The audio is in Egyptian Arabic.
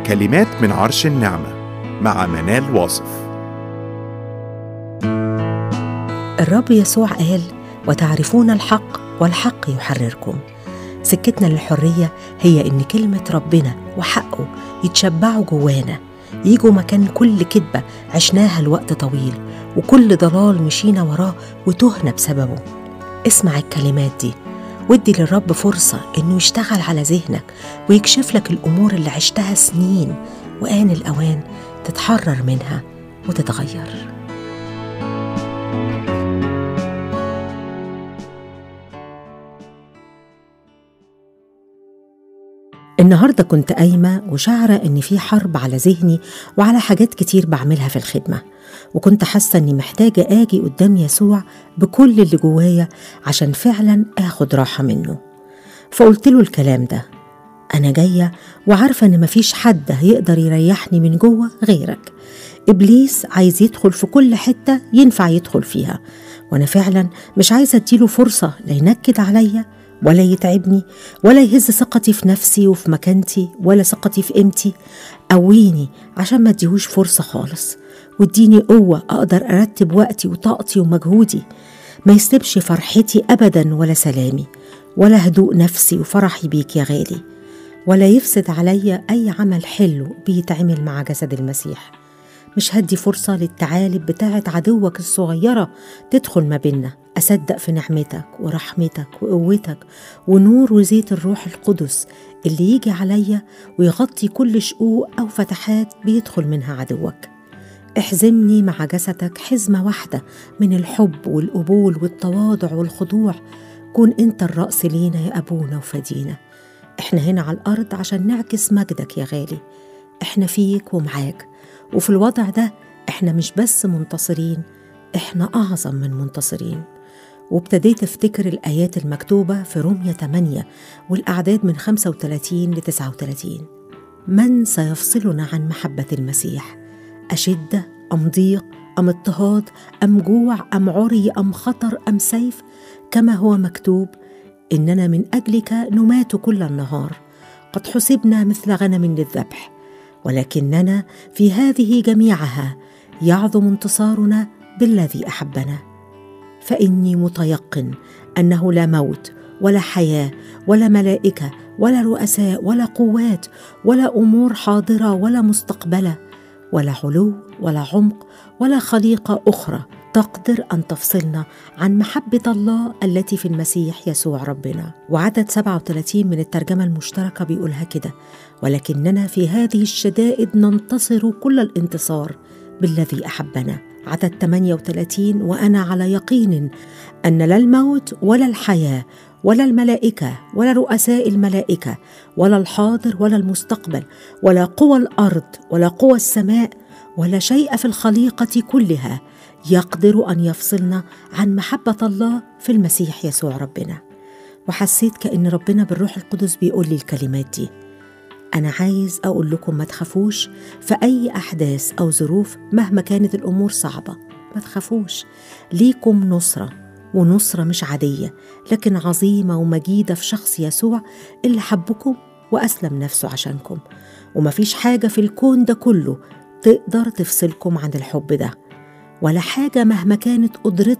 كلمات من عرش النعمة مع منال واصف الرب يسوع قال وتعرفون الحق والحق يحرركم سكتنا للحرية هي إن كلمة ربنا وحقه يتشبعوا جوانا يجوا مكان كل كذبة عشناها لوقت طويل وكل ضلال مشينا وراه وتهنا بسببه اسمع الكلمات دي وادي للرب فرصة إنه يشتغل على ذهنك ويكشف لك الأمور اللي عشتها سنين وآن الأوان تتحرر منها وتتغير النهارده كنت قايمة وشعرة إن في حرب على ذهني وعلى حاجات كتير بعملها في الخدمة وكنت حاسة إني محتاجة آجي قدام يسوع بكل اللي جوايا عشان فعلا آخد راحة منه فقلت له الكلام ده أنا جاية وعارفة إن مفيش حد هيقدر يريحني من جوه غيرك إبليس عايز يدخل في كل حتة ينفع يدخل فيها وأنا فعلا مش عايزة أديله فرصة لا ينكد عليا ولا يتعبني ولا يهز ثقتي في نفسي وفي مكانتي ولا ثقتي في قيمتي قويني عشان ما اديهوش فرصة خالص واديني قوة أقدر أرتب وقتي وطاقتي ومجهودي ما يسلبش فرحتي أبدا ولا سلامي ولا هدوء نفسي وفرحي بيك يا غالي ولا يفسد عليا أي عمل حلو بيتعمل مع جسد المسيح مش هدي فرصة للتعالب بتاعة عدوك الصغيرة تدخل ما بينا أصدق في نعمتك ورحمتك وقوتك ونور وزيت الروح القدس اللي يجي عليا ويغطي كل شقوق أو فتحات بيدخل منها عدوك احزمني مع جسدك حزمة واحدة من الحب والقبول والتواضع والخضوع كون انت الرأس لينا يا أبونا وفدينا احنا هنا على الأرض عشان نعكس مجدك يا غالي احنا فيك ومعاك وفي الوضع ده احنا مش بس منتصرين احنا أعظم من منتصرين وابتديت افتكر الآيات المكتوبة في رومية 8 والأعداد من 35 ل 39 من سيفصلنا عن محبة المسيح؟ أشدة أم ضيق أم اضطهاد أم جوع أم عري أم خطر أم سيف كما هو مكتوب إننا من أجلك نمات كل النهار قد حسبنا مثل غنم للذبح ولكننا في هذه جميعها يعظم انتصارنا بالذي احبنا فاني متيقن انه لا موت ولا حياه ولا ملائكه ولا رؤساء ولا قوات ولا امور حاضره ولا مستقبله ولا علو ولا عمق ولا خليقه اخرى تقدر ان تفصلنا عن محبه الله التي في المسيح يسوع ربنا وعدد 37 من الترجمه المشتركه بيقولها كده ولكننا في هذه الشدائد ننتصر كل الانتصار بالذي احبنا عدد 38 وانا على يقين ان لا الموت ولا الحياه ولا الملائكه ولا رؤساء الملائكه ولا الحاضر ولا المستقبل ولا قوى الارض ولا قوى السماء ولا شيء في الخليقه كلها يقدر ان يفصلنا عن محبه الله في المسيح يسوع ربنا وحسيت كان ربنا بالروح القدس بيقول لي الكلمات دي أنا عايز أقول لكم ما تخافوش في أي أحداث أو ظروف مهما كانت الأمور صعبة ما تخافوش ليكم نصرة ونصرة مش عادية لكن عظيمة ومجيدة في شخص يسوع اللي حبكم وأسلم نفسه عشانكم ومفيش حاجة في الكون ده كله تقدر تفصلكم عن الحب ده ولا حاجة مهما كانت قدرتها